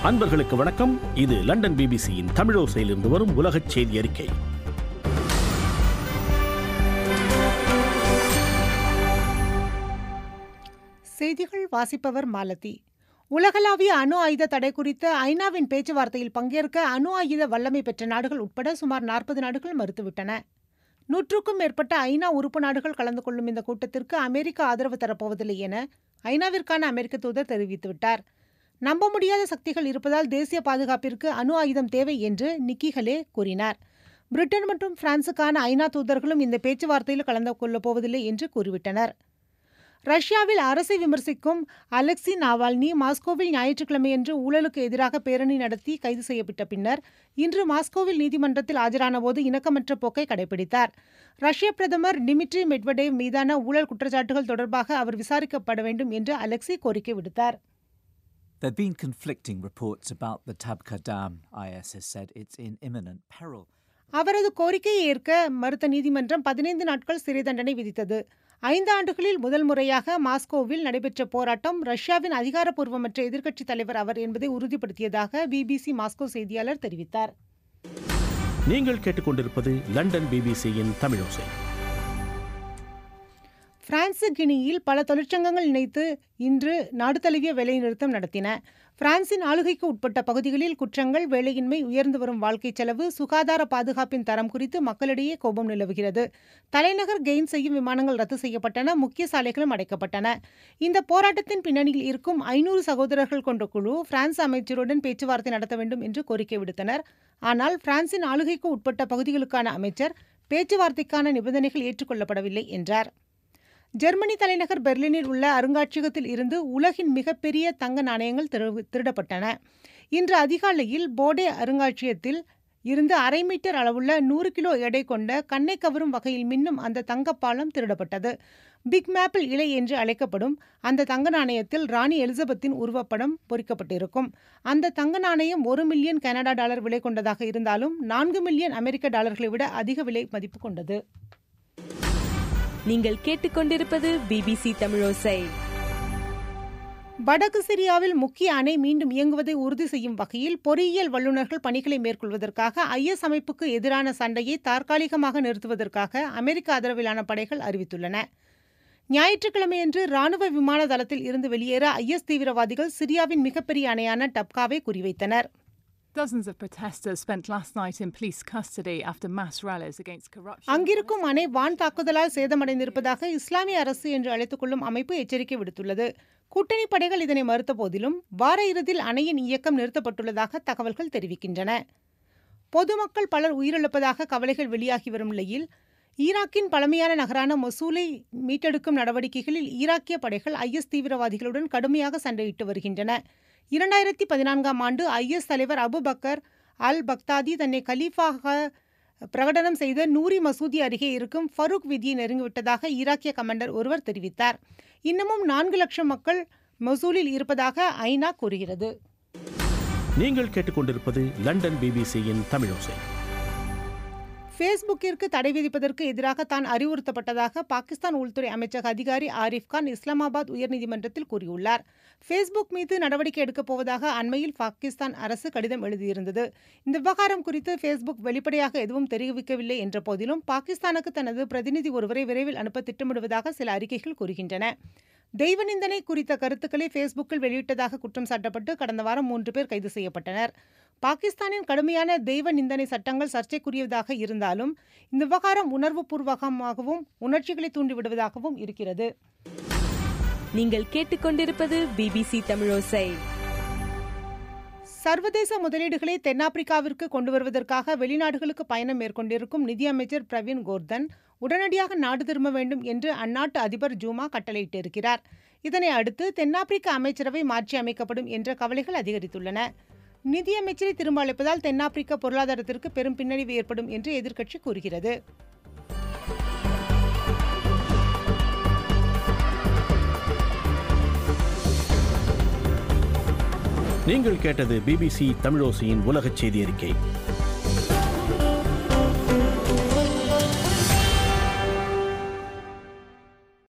அன்பர்களுக்கு வணக்கம் இது லண்டன் பிபிசியின் தமிழோசையிலிருந்து வரும் உலகச் செய்தி அறிக்கை செய்திகள் வாசிப்பவர் மாலதி உலகளாவிய அணு ஆயுத தடை குறித்த ஐநாவின் பேச்சுவார்த்தையில் பங்கேற்க அணு ஆயுத வல்லமை பெற்ற நாடுகள் உட்பட சுமார் நாற்பது நாடுகள் மறுத்துவிட்டன நூற்றுக்கும் மேற்பட்ட ஐநா உறுப்பு நாடுகள் கலந்து கொள்ளும் இந்த கூட்டத்திற்கு அமெரிக்கா ஆதரவு தரப்போவதில்லை என ஐநாவிற்கான அமெரிக்க தூதர் தெரிவித்துவிட்டார் நம்ப முடியாத சக்திகள் இருப்பதால் தேசிய பாதுகாப்பிற்கு அணு ஆயுதம் தேவை என்று நிக்கி ஹலே கூறினார் பிரிட்டன் மற்றும் பிரான்சுக்கான ஐநா தூதர்களும் இந்த பேச்சுவார்த்தையில் கலந்து கொள்ளப் போவதில்லை என்று கூறிவிட்டனர் ரஷ்யாவில் அரசை விமர்சிக்கும் அலெக்சி நாவால்னி மாஸ்கோவில் ஞாயிற்றுக்கிழமையன்று ஊழலுக்கு எதிராக பேரணி நடத்தி கைது செய்யப்பட்ட பின்னர் இன்று மாஸ்கோவில் நீதிமன்றத்தில் ஆஜரானபோது இணக்கமற்ற போக்கை கடைபிடித்தார் ரஷ்ய பிரதமர் டிமிட்ரி மெட்வடேவ் மீதான ஊழல் குற்றச்சாட்டுகள் தொடர்பாக அவர் விசாரிக்கப்பட வேண்டும் என்று அலெக்சி கோரிக்கை விடுத்தார் There have been conflicting reports about the Tabqa Dam. IS has said it's in imminent peril. அவரது கோரிக்கையை ஏற்க மறுத்த நீதிமன்றம் பதினைந்து நாட்கள் சிறை தண்டனை விதித்தது ஐந்து ஆண்டுகளில் முதல் முறையாக மாஸ்கோவில் நடைபெற்ற போராட்டம் ரஷ்யாவின் அதிகாரப்பூர்வமற்ற எதிர்க்கட்சித் தலைவர் அவர் என்பதை உறுதிப்படுத்தியதாக பிபிசி மாஸ்கோ செய்தியாளர் தெரிவித்தார் நீங்கள் கேட்டுக்கொண்டிருப்பது லண்டன் பிபிசியின் தமிழோசை பிரான்சு கினியில் பல தொழிற்சங்கங்கள் இணைத்து இன்று நாடு தழுவிய வேலைநிறுத்தம் நடத்தின பிரான்சின் ஆளுகைக்கு உட்பட்ட பகுதிகளில் குற்றங்கள் வேலையின்மை உயர்ந்து வரும் வாழ்க்கை செலவு சுகாதார பாதுகாப்பின் தரம் குறித்து மக்களிடையே கோபம் நிலவுகிறது தலைநகர் கெயின் செய்யும் விமானங்கள் ரத்து செய்யப்பட்டன முக்கிய சாலைகளும் அடைக்கப்பட்டன இந்த போராட்டத்தின் பின்னணியில் இருக்கும் ஐநூறு சகோதரர்கள் கொண்ட குழு பிரான்ஸ் அமைச்சருடன் பேச்சுவார்த்தை நடத்த வேண்டும் என்று கோரிக்கை விடுத்தனர் ஆனால் பிரான்சின் ஆளுகைக்கு உட்பட்ட பகுதிகளுக்கான அமைச்சர் பேச்சுவார்த்தைக்கான நிபந்தனைகள் ஏற்றுக்கொள்ளப்படவில்லை என்றார் ஜெர்மனி தலைநகர் பெர்லினில் உள்ள அருங்காட்சியகத்தில் இருந்து உலகின் மிகப்பெரிய தங்க நாணயங்கள் திரு- திருடப்பட்டன இன்று அதிகாலையில் போடே அருங்காட்சியகத்தில் இருந்து அரை மீட்டர் அளவுள்ள நூறு கிலோ எடை கொண்ட கண்ணை கவரும் வகையில் மின்னும் அந்த தங்கப்பாலம் திருடப்பட்டது பிக் மேப்பிள் இலை என்று அழைக்கப்படும் அந்த தங்க நாணயத்தில் ராணி எலிசபெத்தின் உருவப்படம் பொறிக்கப்பட்டிருக்கும் அந்த தங்க நாணயம் ஒரு மில்லியன் கனடா டாலர் விலை கொண்டதாக இருந்தாலும் நான்கு மில்லியன் அமெரிக்க டாலர்களை விட அதிக விலை மதிப்பு கொண்டது நீங்கள் கேட்டுக்கொண்டிருப்பது பிபிசி தமிழோசை வடக்கு சிரியாவில் முக்கிய அணை மீண்டும் இயங்குவதை உறுதி செய்யும் வகையில் பொறியியல் வல்லுநர்கள் பணிகளை மேற்கொள்வதற்காக ஐஎஸ் அமைப்புக்கு எதிரான சண்டையை தற்காலிகமாக நிறுத்துவதற்காக அமெரிக்க ஆதரவிலான படைகள் அறிவித்துள்ளன ஞாயிற்றுக்கிழமையன்று ராணுவ விமான தளத்தில் இருந்து வெளியேற ஐஎஸ் தீவிரவாதிகள் சிரியாவின் மிகப்பெரிய அணையான டப்காவை குறிவைத்தனர் Dozens of protesters spent last night in police custody after mass rallies against corruption. அங்கிருக்கும் அணை வான் தாக்குதலால் சேதமடைந்திருப்பதாக இஸ்லாமிய அரசு என்று அழைத்துக் கொள்ளும் அமைப்பு எச்சரிக்கை விடுத்துள்ளது கூட்டணி படைகள் இதனை மறுத்த போதிலும் வார இறுதியில் அணையின் இயக்கம் நிறுத்தப்பட்டுள்ளதாக தகவல்கள் தெரிவிக்கின்றன பொதுமக்கள் பலர் உயிரிழப்பதாக கவலைகள் வெளியாகி வரும் நிலையில் ஈராக்கின் பழமையான நகரான மொசூலை மீட்டெடுக்கும் நடவடிக்கைகளில் ஈராக்கிய படைகள் ஐஎஸ் தீவிரவாதிகளுடன் கடுமையாக சண்டையிட்டு வருகின்றன இரண்டாயிரத்தி பதினான்காம் ஆண்டு ஐஎஸ் தலைவர் அபு பக்கர் அல் பக்தாதி தன்னை கலீஃபாக பிரகடனம் செய்த நூரி மசூதி அருகே இருக்கும் ஃபரூக் விதியை நெருங்கிவிட்டதாக ஈராக்கிய கமாண்டர் ஒருவர் தெரிவித்தார் இன்னமும் நான்கு லட்சம் மக்கள் மொசூலில் இருப்பதாக ஐநா கூறுகிறது நீங்கள் கேட்டுக்கொண்டிருப்பது லண்டன் பிபிசியின் தமிழோசை ஃபேஸ்புக்கிற்கு தடை விதிப்பதற்கு எதிராக தான் அறிவுறுத்தப்பட்டதாக பாகிஸ்தான் உள்துறை அமைச்சக அதிகாரி ஆரிஃப் கான் இஸ்லாமாபாத் உயர்நீதிமன்றத்தில் கூறியுள்ளார் ஃபேஸ்புக் மீது நடவடிக்கை எடுக்கப் போவதாக அண்மையில் பாகிஸ்தான் அரசு கடிதம் எழுதியிருந்தது இந்த விவகாரம் குறித்து ஃபேஸ்புக் வெளிப்படையாக எதுவும் தெரிவிக்கவில்லை என்ற போதிலும் பாகிஸ்தானுக்கு தனது பிரதிநிதி ஒருவரை விரைவில் அனுப்ப திட்டமிடுவதாக சில அறிக்கைகள் கூறுகின்றன தெய்வ நிந்தனை குறித்த கருத்துக்களை ஃபேஸ்புக்கில் வெளியிட்டதாக குற்றம் சாட்டப்பட்டு கடந்த வாரம் மூன்று பேர் கைது செய்யப்பட்டனர் பாகிஸ்தானின் கடுமையான தெய்வ நிந்தனை சட்டங்கள் சர்ச்சைக்குரியதாக இருந்தாலும் இந்த விவகாரம் உணர்வுபூர்வகமாகவும் உணர்ச்சிகளை தூண்டிவிடுவதாகவும் இருக்கிறது நீங்கள் கேட்டுக்கொண்டிருப்பது பிபிசி தமிழோசை சர்வதேச முதலீடுகளை தென்னாப்பிரிக்காவிற்கு கொண்டு வருவதற்காக வெளிநாடுகளுக்கு பயணம் மேற்கொண்டிருக்கும் நிதியமைச்சர் பிரவீன் கோர்தன் உடனடியாக நாடு திரும்ப வேண்டும் என்று அந்நாட்டு அதிபர் ஜூமா கட்டளையிட்டிருக்கிறார் இதனை அடுத்து தென்னாப்பிரிக்க அமைச்சரவை மாற்றி அமைக்கப்படும் என்ற கவலைகள் அதிகரித்துள்ளன நிதியமைச்சரை திரும்ப அழைப்பதால் தென்னாப்பிரிக்க பொருளாதாரத்திற்கு பெரும் பின்னடைவு ஏற்படும் என்று எதிர்க்கட்சி கூறுகிறது நீங்கள் கேட்டது பிபிசி தமிழோசையின் உலகச் செய்தி அறிக்கை